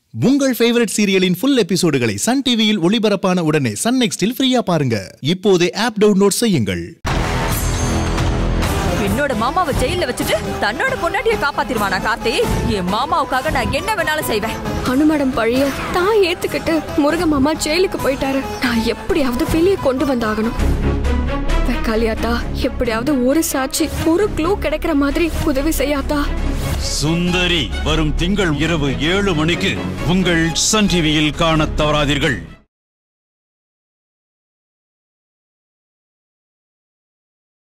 உங்கள் ஃபேவரட் சீரியலின் ஃபுல் எபிசோடுகளை சன் டிவியில் ஒளிபரப்பான உடனே சன் நெக்ஸ்டில் ஃப்ரீயா பாருங்க இப்போதே ஆப் டவுன்லோட் செய்யுங்கள் என்னோட மாமாவை ஜெயில வச்சுட்டு தன்னோட பொண்டாட்டிய காப்பாத்திருவானா கார்த்தி என் மாமாவுக்காக நான் என்ன வேணாலும் செய்வேன் அனுமடம் பழிய தான் ஏத்துக்கிட்டு முருக மாமா ஜெயிலுக்கு போயிட்டாரு நான் எப்படியாவது வெளியே கொண்டு வந்தாகணும் வெக்காலியாத்தா எப்படியாவது ஒரு சாட்சி ஒரு க்ளூ கிடைக்கிற மாதிரி உதவி செய்யாத்தா சுந்தரி வரும் திங்கள் இரவு ஏழு மணிக்கு உங்கள் சன் டிவியில் காணத் தவறாதீர்கள்